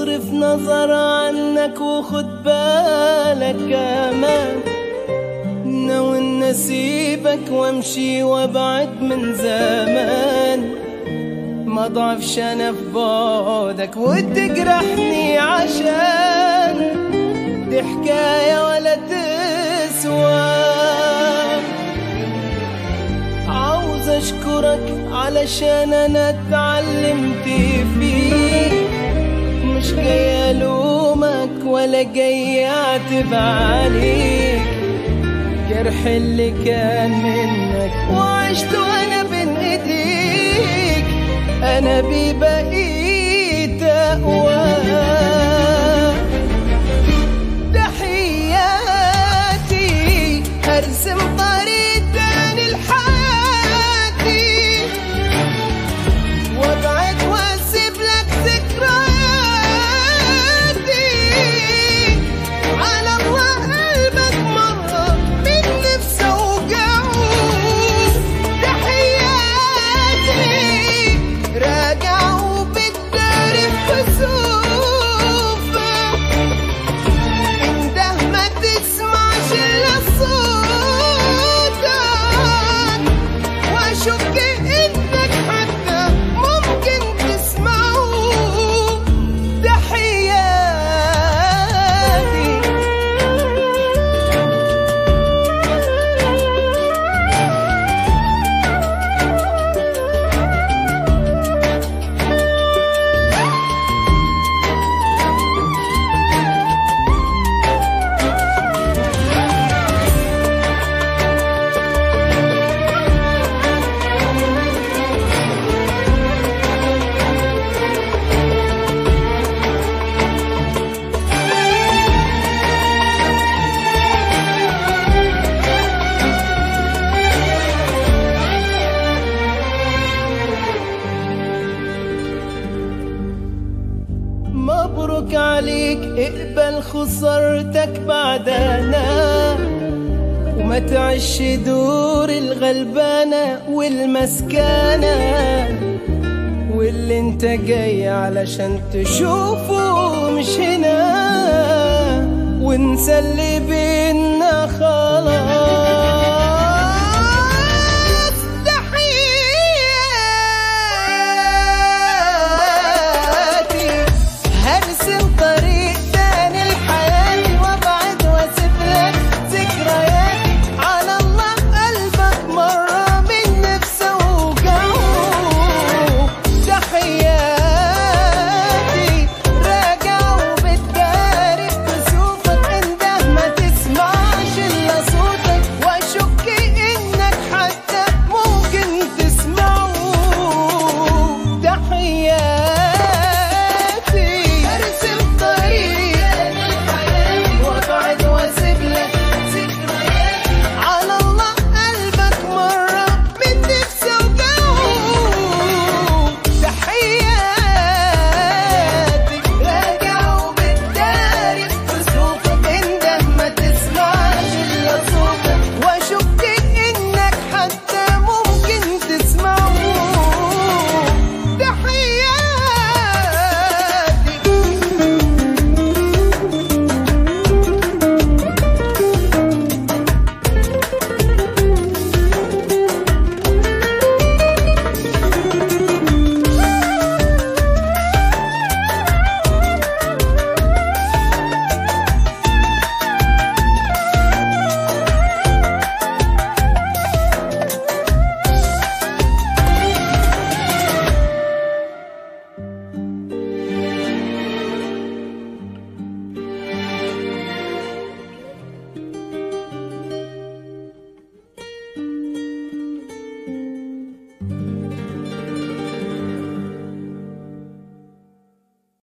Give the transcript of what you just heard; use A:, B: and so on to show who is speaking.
A: واصرف نظر عنك وخد بالك كمان ناوي إن اسيبك وامشي وابعد من زمان ما ضعفش انا في بعدك وتجرحني عشان دي حكاية ولا تسوى عاوز اشكرك علشان انا اتعلمت فيك مش جاي الومك ولا جاي اعتب عليك الجرح اللي كان منك وعشت وانا بين ايديك انا ببقيت اقوى تحياتي هرسم طريق تاني لحياتي وابعد واسيب لك ذكرياتي على الله قلبك مرة من نفسه وجعه تحياتي راجع وبتداري بكسوفك انده ما تسمعش الا صوتك واشك انك حتى ممكن تسمعه تحياتي مبروك عليك اقبل خسارتك بعدنا وما تعيش دور الغلبانة والمسكانة واللي انت جاي علشان تشوفه مش هنا وانسى اللي بيه